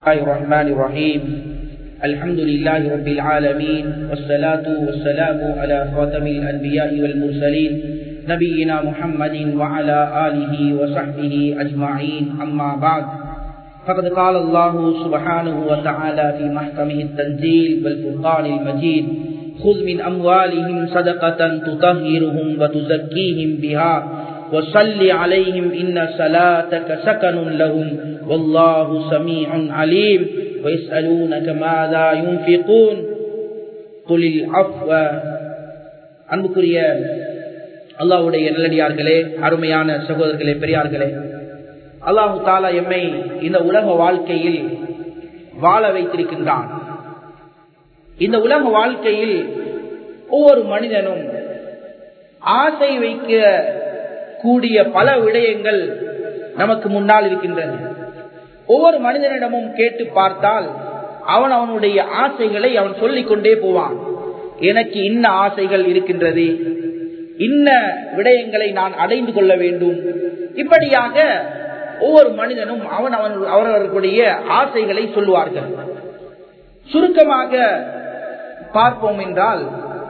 الله الرحمن الرحيم الحمد لله رب العالمين والصلاة والسلام على خاتم الأنبياء والمرسلين نبينا محمد وعلى آله وصحبه أجمعين أما بعد فقد قال الله سبحانه وتعالى في محكمه التنزيل والفرقان المجيد خذ من أموالهم صدقة تطهرهم وتزكيهم بها وصل عليهم إن صلاتك سكن لهم والله سميع عليم ويسألونك ماذا ينفقون قل العفو அன்புக்குரிய அல்லாஹுடைய நல்லடியார்களே அருமையான சகோதரர்களே பெரியார்களே அல்லாஹு தாலா எம்மை இந்த உலக வாழ்க்கையில் வாழ வைத்திருக்கின்றான் இந்த உலக வாழ்க்கையில் ஒவ்வொரு மனிதனும் ஆசை வைக்க கூடிய பல விடயங்கள் நமக்கு முன்னால் இருக்கின்றது ஒவ்வொரு மனிதனிடமும் கேட்டு பார்த்தால் அவன் அவனுடைய ஆசைகளை அவன் சொல்லிக் கொண்டே போவான் எனக்கு இன்ன ஆசைகள் இருக்கின்றது இன்ன விடயங்களை நான் அடைந்து கொள்ள வேண்டும் இப்படியாக ஒவ்வொரு மனிதனும் அவன் அவன் அவர்களுடைய ஆசைகளை சொல்லுவார்கள் சுருக்கமாக பார்ப்போம் என்றால்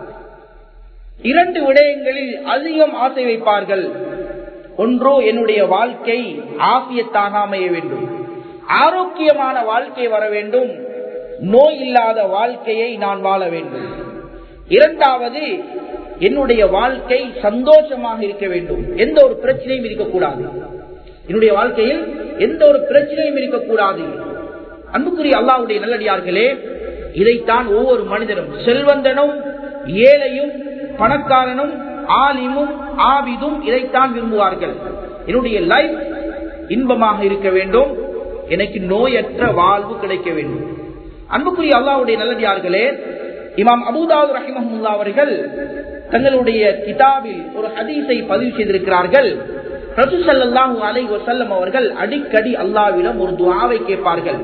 இரண்டு விடயங்களில் அதிகம் ஆசை வைப்பார்கள் ஒன்றோ என்னுடைய வாழ்க்கை ஆபியத்தாக அமைய வேண்டும் ஆரோக்கியமான வாழ்க்கை வர வேண்டும் நோய் இல்லாத வாழ்க்கையை நான் வாழ வேண்டும் இரண்டாவது என்னுடைய வாழ்க்கை சந்தோஷமாக இருக்க வேண்டும் எந்த ஒரு பிரச்சனையும் இருக்கக்கூடாது என்னுடைய வாழ்க்கையில் எந்த ஒரு பிரச்சனையும் இருக்கக்கூடாது அன்புக்குரிய அல்லாவுடைய நல்லடியார்களே இதைத்தான் ஒவ்வொரு மனிதனும் செல்வந்தனும் ஏழையும் பணக்காரனும் ஆலிமும் ஆவிதும் இதைத்தான் விரும்புவார்கள் என்னுடைய லைஃப் இன்பமாக இருக்க வேண்டும் எனக்கு நோயற்ற வாழ்வு கிடைக்க வேண்டும் அன்புக்குரிய அல்லாவுடைய நல்லடியார்களே இமாம் அபுதாவு ரஹிமஹமுல்லா அவர்கள் தங்களுடைய கிதாபில் ஒரு ஹதீஸை பதிவு செய்திருக்கிறார்கள் ரசூசல்லாஹு அலை வசல்லம் அவர்கள் அடிக்கடி அல்லாவிடம் ஒரு துவாவை கேட்பார்கள்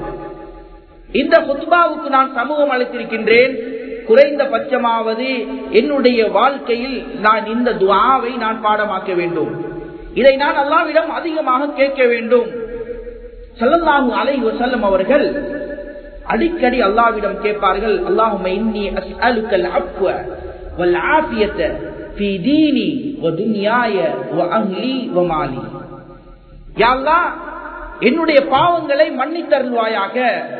இந்த குத்பாவுக்கு நான் சமூகம் அளித்திருக்கின்றேன் குறைந்த பட்சமாவது என்னுடைய வாழ்க்கையில் நான் இந்த துவாவை நான் பாடமாக்க வேண்டும் இதை நான் அல்லாவிடம் அதிகமாக கேட்க வேண்டும் சல்லல்லாஹு அலை வசல்லம் அவர்கள் அடிக்கடி அல்லாவிடம் கேட்பார்கள் அல்லாஹும இன்னி அஸ்அலுக்கல் அஃப்வ வல் ஆஃபியத ஃபீ தீனி வ துன்யாய வ அஹ்லி வ மாலி யா அல்லாஹ் என்னுடைய பாவங்களை மன்னித்தருள்வாயாக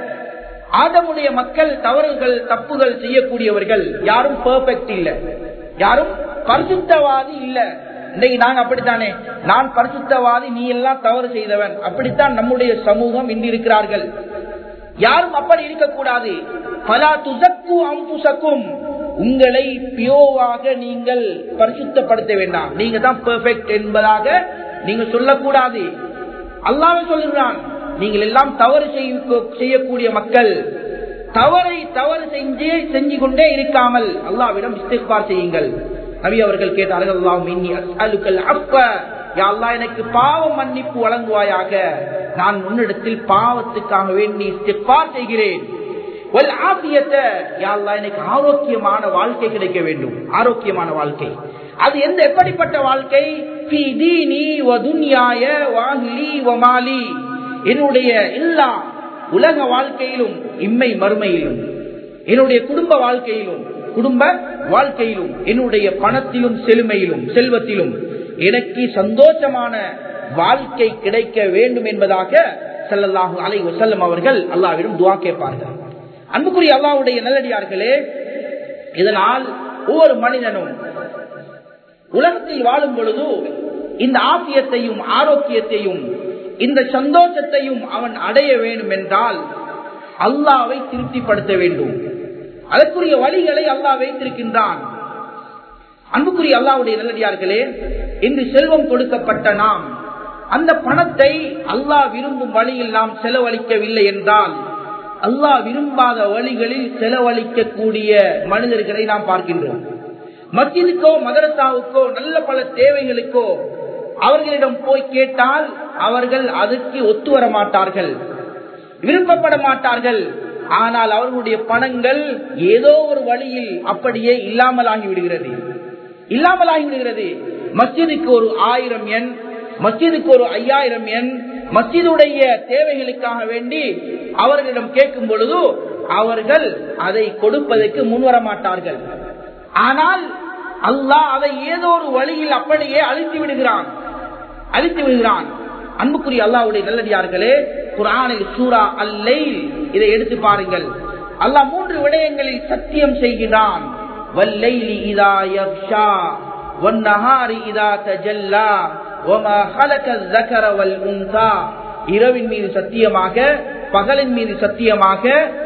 ஆதமுடைய மக்கள் தவறுகள் தப்புகள் செய்யக்கூடியவர்கள் யாரும் பெர்ஃபெக்ட் இல்ல யாரும் பரிசுத்தவாதி இல்ல இன்னைக்கு நாங்க அப்படித்தானே நான் பரிசுத்தவாதி நீ எல்லாம் தவறு செய்தவன் அப்படித்தான் நம்முடைய சமூகம் இன்றிருக்கிறார்கள் யாரும் அப்படி இருக்கக்கூடாது பலா துசக்கு அம்புசக்கும் உங்களை பியோவாக நீங்கள் பரிசுத்தப்படுத்த வேண்டாம் நீங்க தான் பெர்ஃபெக்ட் என்பதாக நீங்க சொல்லக்கூடாது அல்லாவே சொல்லுகிறான் நீங்கள் எல்லாம் தவறு செய்யக்கூடிய மக்கள் தவறை தவறு செஞ்சு செஞ்சு கொண்டே இருக்காமல் அல்லாவிடம் இஸ்திஃபார் செய்யுங்கள் நபி அவர்கள் கேட்டார்கள் அல்லாஹ் எனக்கு பாவ மன்னிப்பு வழங்குவாயாக நான் முன்னிடத்தில் பாவத்துக்காக வேண்டி இஸ்திஃபார் செய்கிறேன் எனக்கு ஆரோக்கியமான வாழ்க்கை கிடைக்க வேண்டும் ஆரோக்கியமான வாழ்க்கை அது எந்த எப்படிப்பட்ட வாழ்க்கை என்னுடைய எல்லா உலக வாழ்க்கையிலும் இம்மை மறுமையிலும் என்னுடைய குடும்ப வாழ்க்கையிலும் குடும்ப வாழ்க்கையிலும் என்னுடைய பணத்திலும் செழுமையிலும் செல்வத்திலும் எனக்கு சந்தோஷமான வாழ்க்கை கிடைக்க வேண்டும் என்பதாக செல்லல்லாஹு அலை வசல்லம் அவர்கள் அல்லாவிடம் துவா கேட்பார்கள் அன்புக்குரிய அல்லாவுடைய நல்லடியார்களே இதனால் ஒவ்வொரு மனிதனும் உலகத்தில் வாழும் பொழுது இந்த ஆசியத்தையும் ஆரோக்கியத்தையும் இந்த சந்தோஷத்தையும் அவன் அடைய வேண்டும் என்றால் அல்லாவை திருப்திப்படுத்த வேண்டும் அதற்குரிய வழிகளை அல்லாஹ் வைத்திருக்கின்றான் அன்புக்குரிய அல்லாவுடைய நல்லடியார்களே இன்று செல்வம் கொடுக்கப்பட்ட நாம் அந்த பணத்தை அல்லாஹ் விரும்பும் வழியில் நாம் செலவழிக்கவில்லை என்றால் அல்லாஹ் விரும்பாத வழிகளில் செலவழிக்கக்கூடிய மனிதர்களை நாம் பார்க்கின்றோம் மத்தியதுக்கோ மதரசாவுக்கோ நல்ல பல தேவைகளுக்கோ அவர்களிடம் போய் கேட்டால் அவர்கள் அதற்கு ஒத்து வர மாட்டார்கள் விரும்பப்பட மாட்டார்கள் ஆனால் அவர்களுடைய பணங்கள் ஏதோ ஒரு வழியில் அப்படியே இல்லாமலாகி விடுகிறது இல்லாமலாகி விடுகிறது மஸ்ஜிதுக்கு ஒரு ஆயிரம் எண் மஸ்ஜிதுக்கு ஒரு ஐயாயிரம் எண் மஸ்ஜிதுடைய தேவைகளுக்காக வேண்டி அவர்களிடம் கேட்கும் பொழுது அவர்கள் அதை கொடுப்பதற்கு முன்வர மாட்டார்கள் ஆனால் அல்லாஹ் அதை ஏதோ ஒரு வழியில் அப்படியே அழித்து விடுகிறான் அழித்து விடுகிறான் அன்புக்குரிய அல்லாவுடைய நல்லடியார்களே குரானில் சூரா அல்லை இதை எடுத்து பாருங்கள் அல்லாஹ் மூன்று விடயங்களில் சத்தியம் செய்கிறான் வல்லைலி இதா யக்ஷா வன்னஹாரி இதா தஜல்லா வமா خلق الذكر والانثى இரவின் மீது சத்தியமாக பகலின் மீது சத்தியமாக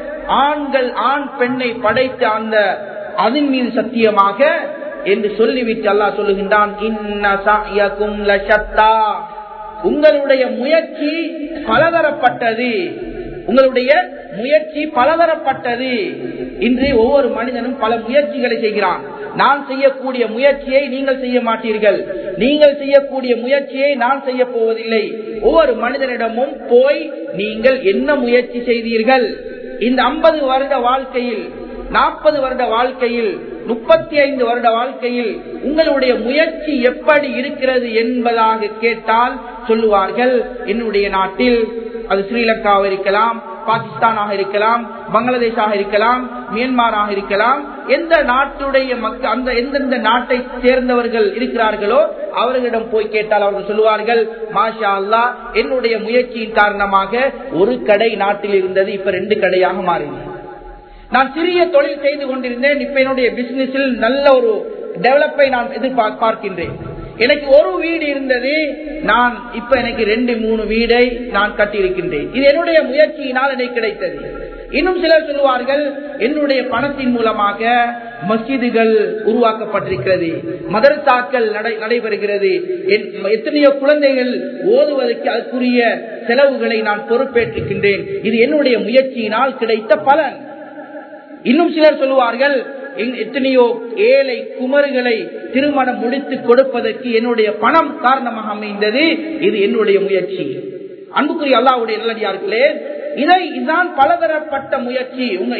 ஆண்கள் ஆண் பெண்ணை படைத்த அந்த அதன் மீது சத்தியமாக என்று சொல்லிவிட்டு அல்லாஹ் சொல்லுகின்றான் இன்ன சஅயகும் லஷத்தா உங்களுடைய முயற்சி பலதரப்பட்டது உங்களுடைய முயற்சி பலதரப்பட்டது இன்று ஒவ்வொரு மனிதனும் பல முயற்சிகளை செய்கிறான் நான் செய்யக்கூடிய முயற்சியை நீங்கள் செய்ய மாட்டீர்கள் நீங்கள் செய்யக்கூடிய முயற்சியை நான் செய்ய போவதில்லை ஒவ்வொரு மனிதனிடமும் போய் நீங்கள் என்ன முயற்சி செய்தீர்கள் இந்த ஐம்பது வருட வாழ்க்கையில் நாற்பது வருட வாழ்க்கையில் முப்பத்தி ஐந்து வருட வாழ்க்கையில் உங்களுடைய முயற்சி எப்படி இருக்கிறது என்பதாக கேட்டால் சொல்லுவார்கள் என்னுடைய நாட்டில் அது ஸ்ரீலங்காவாக இருக்கலாம் பாகிஸ்தானாக இருக்கலாம் பங்களாதேஷாக இருக்கலாம் மியான்மராக இருக்கலாம் எந்த நாட்டுடைய மக்கள் அந்த எந்தெந்த நாட்டை சேர்ந்தவர்கள் இருக்கிறார்களோ அவர்களிடம் போய் கேட்டால் அவர்கள் சொல்லுவார்கள் மாஷா அல்லா என்னுடைய முயற்சியின் காரணமாக ஒரு கடை நாட்டில் இருந்தது இப்ப ரெண்டு கடையாக மாறினது நான் சிறிய தொழில் செய்து கொண்டிருந்தேன் இப்ப என்னுடைய பிசினஸில் நல்ல ஒரு டெவலப்பை நான் எதிர்பார்க்கின்றேன் எனக்கு ஒரு வீடு இருந்தது நான் இப்ப எனக்கு ரெண்டு மூணு வீடை நான் கட்டியிருக்கின்றேன் இது என்னுடைய முயற்சியினால் எனக்கு கிடைத்தது இன்னும் சிலர் சொல்லுவார்கள் என்னுடைய பணத்தின் மூலமாக மஸ்ஜிதுகள் உருவாக்கப்பட்டிருக்கிறது மதரசாக்கள் நடைபெறுகிறது எத்தனையோ குழந்தைகள் ஓதுவதற்கு அதுக்குரிய செலவுகளை நான் பொறுப்பேற்றிருக்கின்றேன் இது என்னுடைய முயற்சியினால் கிடைத்த பலன் இன்னும் சிலர் சொல்லுவார்கள் எத்தனையோ ஏழை குமர்களை திருமணம் முடித்து கொடுப்பதற்கு என்னுடைய பணம் காரணமாக அமைந்தது இது என்னுடைய முயற்சி அன்புக்குரிய அல்லாவுடைய நல்லடியார்களே இதை இதுதான் பலதரப்பட்ட முயற்சி உங்க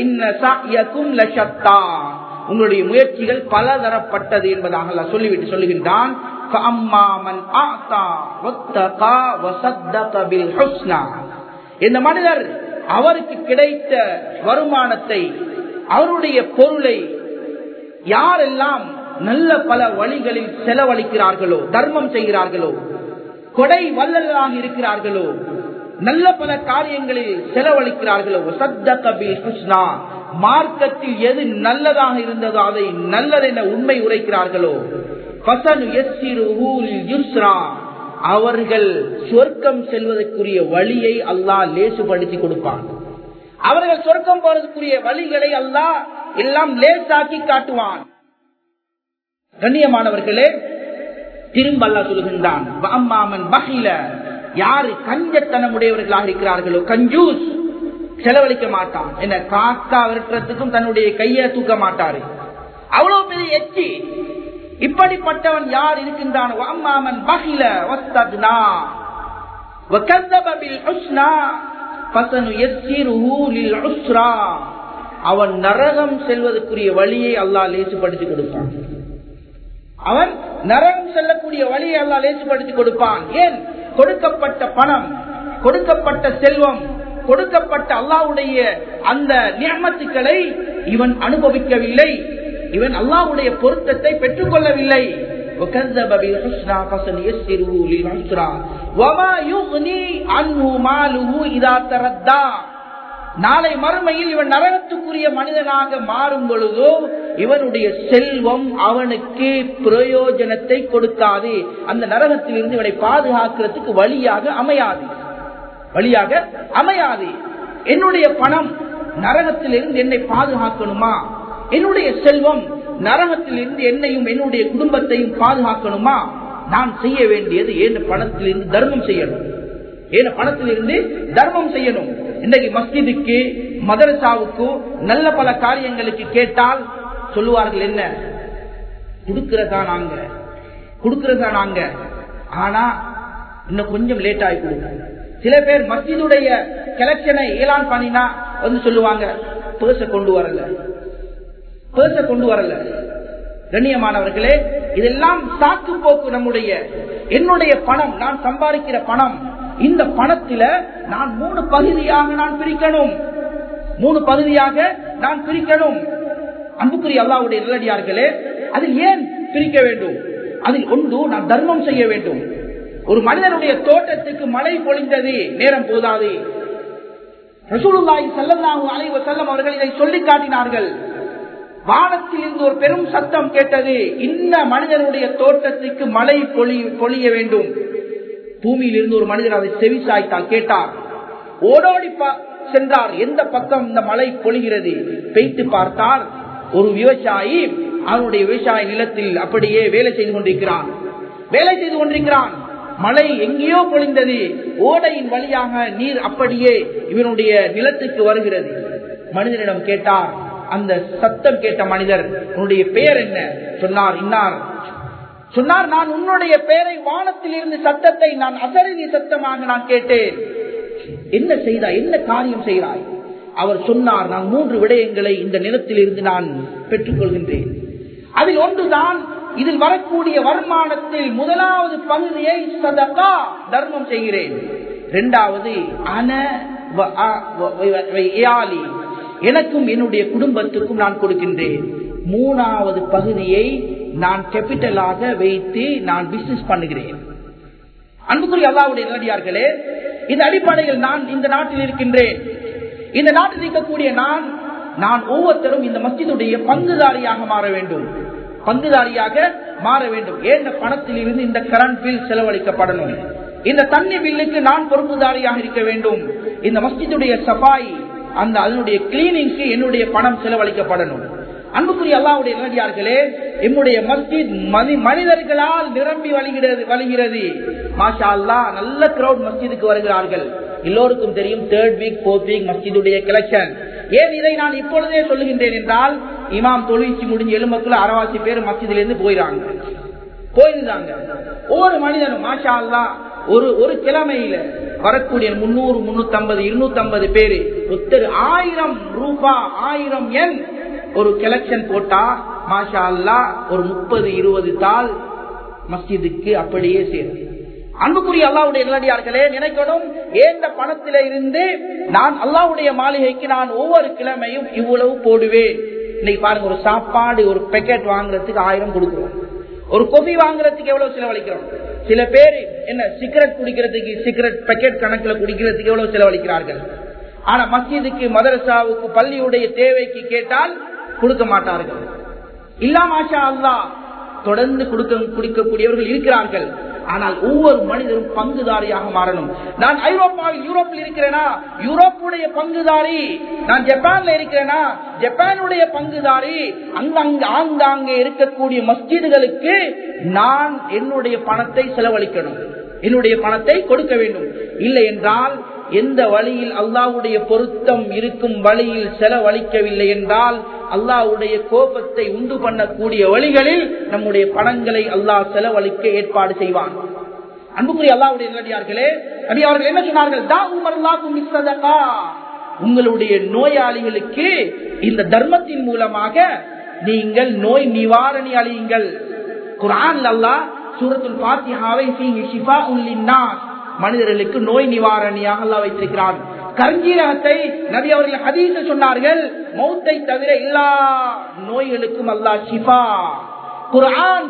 உங்களுடைய முயற்சிகள் பலதரப்பட்டது என்பதாக சொல்லிவிட்டு சொல்லுகின்றான் இந்த மனிதர் அவருக்கு கிடைத்த வருமானத்தை அவருடைய பொருளை யாரெல்லாம் நல்ல பல வழிகளில் செலவழிக்கிறார்களோ தர்மம் செய்கிறார்களோ கொடை வல்லலாக இருக்கிறார்களோ நல்ல பல காரியங்களில் செலவழிக்கிறார்களோ ஹுஸ்னா மார்க்கத்தில் எது நல்லதாக இருந்ததோ அதை நல்லதென உண்மை உரைக்கிறார்களோ அவர்கள் சொர்க்கம் செல்வதற்குரிய வழியை அல்லாஹ் லேசுபடுத்தி கொடுப்பான் அவர்கள் சொர்க்கம் போறதுக்குரிய வழிகளை அல்லாஹ் எல்லாம் லேசாக்கி காட்டுவான் கண்ணியமானவர்களே திரும்ப அல்லா சொல்லுகின்றான் அம்மாமன் பகில யாரு கஞ்சத்தனமுடையவர்களாக இருக்கிறார்களோ கஞ்சூஸ் செலவழிக்க மாட்டான் என்ன காக்கா விரட்டுறதுக்கும் தன்னுடைய கையை தூக்க மாட்டாரு அவ்வளவு பெரிய எச்சி இப்படிப்பட்டவன் யார் இருக்கின்றான் அம்மாமன் பகில வஸ்தக்னா وكذب بالحسنى அவன் நரகம் செல்வதற்குரிய வழியை அல்லாஹ் லேசுபடுத்தி கொடுப்பான் அவன் நரகம் செல்லக்கூடிய வழியை அல்லாஹ் லேசுபடுத்தி கொடுப்பான் ஏன் கொடுக்கப்பட்ட பணம் கொடுக்கப்பட்ட செல்வம் கொடுக்கப்பட்ட அல்லாவுடைய அந்த நியமத்துக்களை இவன் அனுபவிக்கவில்லை இவன் அல்லாவுடைய பொருத்தத்தை பெற்றுக் கொள்ளவில்லை وكذب بالحسنى فسنيسره للعسرى وما يغني عنه ماله اذا تردى நாளை மறுமையில் இவன் நரகத்துக்குரிய மனிதனாக மாறும் பொழுதோ இவனுடைய செல்வம் அவனுக்கு பிரயோஜனத்தை கொடுக்காது அந்த நரகத்தில் இருந்து இவனை பாதுகாக்கிறதுக்கு வழியாக அமையாது வழியாக அமையாது என்னுடைய பணம் நரகத்திலிருந்து என்னை பாதுகாக்கணுமா என்னுடைய செல்வம் நரகத்திலிருந்து என்னையும் என்னுடைய குடும்பத்தையும் பாதுகாக்கணுமா நான் செய்ய வேண்டியது ஏன் பணத்திலிருந்து தர்மம் செய்யணும் ஏன் பணத்திலிருந்து தர்மம் செய்யணும் இன்றைக்கு மஸ்ஜிதுக்கு மதரசாவுக்கு நல்ல பல காரியங்களுக்கு கேட்டால் சொல்லுவார்கள் என்ன கொடுக்கிறதா நாங்க கொடுக்கிறதா நாங்க ஆனா இன்னும் கொஞ்சம் லேட் ஆகி கொடுங்க சில பேர் மஸ்ஜிதுடைய கலெக்ஷனை ஏலான் பண்ணினா வந்து சொல்லுவாங்க பேச கொண்டு வரல பேச கொண்டு வரல கண்ணியமானவர்களே இதெல்லாம் சாக்கு போக்கு நம்முடைய என்னுடைய பணம் நான் சம்பாதிக்கிற பணம் இந்த பணத்தில நான் மூணு பகுதியாக நான் பிரிக்கணும் மூணு பகுதியாக நான் பிரிக்கணும் அன்புக்குரிய அல்லாவுடைய நிலடியார்களே அதில் ஏன் பிரிக்க வேண்டும் அதில் ஒன்று நான் தர்மம் செய்ய வேண்டும் ஒரு மனிதனுடைய தோட்டத்துக்கு மழை பொழிந்தது நேரம் போதாது ரசூலுல்லாஹி ஸல்லல்லாஹு அலைஹி வஸல்லம் அவர்கள் இதை சொல்லி காட்டினார்கள் வானத்தில் இருந்து ஒரு பெரும் சத்தம் கேட்டது இந்த மனிதனுடைய தோட்டத்துக்கு மழை பொழி பொழிய வேண்டும் பூமியில் இருந்து ஒரு மனிதர் அதை செவி சாய்த்தால் கேட்டார் ஓடோடி சென்றார் எந்த பக்கம் இந்த மழை பொழிகிறது பெய்த்து பார்த்தால் ஒரு விவசாயி அவனுடைய விவசாய நிலத்தில் அப்படியே வேலை செய்து கொண்டிருக்கிறான் வேலை செய்து கொண்டிருக்கிறான் மழை எங்கேயோ பொழிந்தது ஓடையின் வழியாக நீர் அப்படியே இவனுடைய நிலத்துக்கு வருகிறது மனிதனிடம் கேட்டார் அந்த சத்தம் கேட்ட மனிதர் உன்னுடைய பெயர் என்ன சொன்னார் இன்னார் சொன்னார் நான் உன்னுடைய பெயரை வானத்தில் இருந்து சத்தத்தை நான் அசரதி சத்தமாக நான் கேட்டேன் என்ன செய்தாய் என்ன காரியம் செய்தாய் அவர் சொன்னார் நான் மூன்று விடயங்களை இந்த நிலத்தில் இருந்து நான் பெற்றுக் கொள்கின்றேன் அதில் ஒன்றுதான் இதில் வரக்கூடிய வருமானத்தில் முதலாவது பகுதியை சதகா தர்மம் செய்கிறேன் இரண்டாவது அன எனக்கும் என்னுடைய குடும்பத்துக்கும் நான் கொடுக்கின்றேன் மூணாவது பகுதியை நான் கேபிட்டலாக வைத்து நான் பிசினஸ் பண்ணுகிறேன் அன்புக்குரிய அல்லாவுடைய நேரடியார்களே இந்த அடிப்படையில் நான் இந்த நாட்டில் இருக்கின்றேன் இந்த நாட்டில் இருக்கக்கூடிய நான் நான் ஒவ்வொருத்தரும் இந்த மஸ்ஜிதுடைய பங்குதாரியாக மாற வேண்டும் பங்குதாரியாக மாற வேண்டும் ஏன் பணத்தில் இருந்து இந்த கரண்ட் பில் செலவழிக்கப்படணும் இந்த தண்ணி பில்லுக்கு நான் பொறுப்புதாரியாக இருக்க வேண்டும் இந்த மஸ்ஜிதுடைய சபாய் அந்த அதனுடைய கிளீனிங்க்கு என்னுடைய பணம் செலவழிக்கப்படணும் அன்புக்குரிய அல்லாவுடைய நேரடியார்களே என்னுடைய மஸ்ஜித் மனி மனிதர்களால் நிரம்பி வழிகிறது வழிகிறது மாஷா அல்லா நல்ல கிரௌட் மஸ்ஜிதுக்கு வருகிறார்கள் எல்லோருக்கும் தெரியும் தேர்ட் வீக் போர்த் வீக் மஸ்ஜிதுடைய கலெக்ஷன் ஏன் இதை நான் இப்பொழுதே சொல்லுகின்றேன் என்றால் இமாம் தொழிற்சி முடிஞ்ச எலும்பக்குள்ள அறவாசி பேர் மஸ்ஜிதிலிருந்து போயிறாங்க போயிருந்தாங்க ஒவ்வொரு மனிதனும் மாஷா அல்லா ஒரு ஒரு கிழமையில வரக்கூடிய முன்னூறு முன்னூத்தி ஐம்பது இருநூத்தி ஐம்பது பேரு ஒருத்தர் ஆயிரம் ரூபா ஆயிரம் எண் ஒரு கலெக்ஷன் போட்டா மாஷா அல்லா ஒரு முப்பது இருபது தாள் மஸ்ஜிதுக்கு அப்படியே சேரும் அன்புக்குரிய அல்லாவுடைய நிலடியார்களே நினைக்கணும் ஏந்த பணத்தில இருந்து நான் அல்லாவுடைய மாளிகைக்கு நான் ஒவ்வொரு கிழமையும் இவ்வளவு போடுவேன் இன்னைக்கு பாருங்க ஒரு சாப்பாடு ஒரு பேக்கெட் வாங்குறதுக்கு ஆயிரம் கொடுக்கிறோம் ஒரு கொபி வாங்குறதுக்கு எவ்வளவு செலவழிக்கிறோம் சில பேர் என்ன சிகரெட் குடிக்கிறதுக்கு சிகரெட் பேக்கெட் கணக்குல குடிக்கிறதுக்கு எவ்வளவு செலவழிக்கிறார்கள் ஆனா மஸ்ஜிதுக்கு மதரசாவுக்கு பள்ளியுடைய தேவைக்கு கேட்டால் கொடுக்க மாட்டார்கள் இல்லாமாஷா அல்லா தொடர்ந்து கொடுக்க குடிக்கக்கூடியவர்கள் இருக்கிறார்கள் ஆனால் ஒவ்வொரு மனிதரும் பங்குதாரியாக மாறணும் நான் ஐரோப்பாவில் யூரோப்பில் இருக்கிறேனா யூரோப்புடைய பங்குதாரி நான் ஜப்பான்ல இருக்கிறேனா ஜப்பானுடைய பங்குதாரி அங்கங்க ஆங்காங்கே இருக்கக்கூடிய மஸ்ஜிதுகளுக்கு நான் என்னுடைய பணத்தை செலவழிக்கணும் என்னுடைய பணத்தை கொடுக்க வேண்டும் இல்லை என்றால் எந்த வழியில் அல்லாவுடைய பொருத்தம் இருக்கும் வழியில் செலவழிக்கவில்லை என்றால் அல்லாவுடைய கோபத்தை உண்டு பண்ணக்கூடிய வழிகளில் நம்முடைய பணங்களை அல்லாஹ் செலவழிக்க ஏற்பாடு செய்வான் அன்புக்குரிய அல்லாவுடைய நிலடியார்களே நபி அவர்கள் என்ன சொன்னார்கள் தா உமர்லாக்கும் மிஸ்ஸதகா உங்களுடைய நோயாளிகளுக்கு இந்த தர்மத்தின் மூலமாக நீங்கள் நோய் நிவாரணி அழியுங்கள் குரான் அல்லாஹ் சூரத்துல் பாத்தியாவை ஷிஃபா உல்லின்னாஸ் மனிதர்களுக்கு நோய் நிவாரணியாக அல்லா வைத்திருக்கிறான் கருஞ்சீரகத்தை நபி அவர்கள் ஹதீச சொன்னார்கள் மௌத்தை தவிர எல்லா நோய்களுக்கும் அல்லா ஷிஃபா குரான்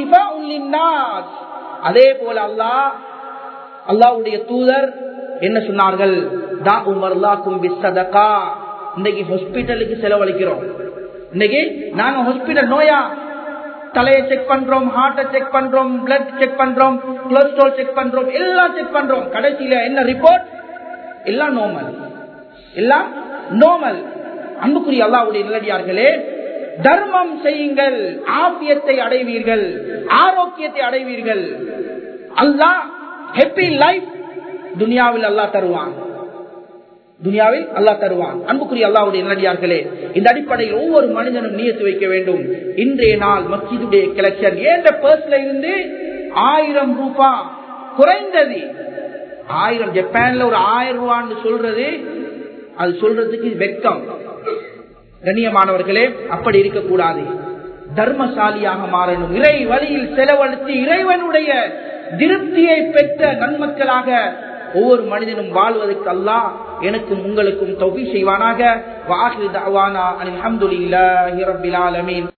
அதே போல அல்லாஹ் அல்லாவுடைய தூதர் என்ன சொன்னார்கள் தா உமர்லா கும்பி சதகா இன்னைக்கு ஹாஸ்பிட்டலுக்கு செலவழிக்கிறோம் இன்னைக்கு நாங்க ஹாஸ்பிட்டல் நோயா தலையை செக் பண்றோம் ஹார்ட்டை செக் பண்றோம் பிளட் செக் பண்றோம் கொலஸ்ட்ரால் செக் பண்றோம் எல்லாம் செக் பண்றோம் கடைசியில என்ன ரிப்போர்ட் எல்லாம் நோமல் எல்லாம் நோமல் அன்புக்குரிய அல்லாவுடைய நிலடியார்களே தர்மம் செய்யுங்கள் ஆபியத்தை அடைவீர்கள் ஆரோக்கியத்தை அடைவீர்கள் அல்லாஹ் ஹெப்பி லைஃப் துனியாவில் அல்லாஹ் தருவான் துனியாவில் அல்லா தருவான் அன்புக்குரிய அல்லாவுடைய நல்லடியார்களே இந்த அடிப்படையில் ஒவ்வொரு மனிதனும் நியத்து வைக்க வேண்டும் இன்றைய நாள் மஸ்ஜிதுடைய கலெக்ஷன் ஏந்த பர்ஸ்ல இருந்து ஆயிரம் ரூபாய் குறைந்தது ஆயிரம் ஜப்பான்ல ஒரு ஆயிரம் ரூபான்னு சொல்றது அது சொல்றதுக்கு வெக்கம் கண்ணியமானவர்களே அப்படி இருக்கக்கூடாது தர்மசாலியாக மாறணும் இறை வழியில் செலவழித்து இறைவனுடைய திருப்தியை பெற்ற நன்மக்களாக ஒவ்வொரு மனிதனும் வாழ்வதற்கு அல்லாஹ் எனக்கும் உங்களுக்கும் தொகை செய்வானாக வாஹி தவானா அல்ஹம்துலில்லாஹி ரப்பில் ஆலமீன்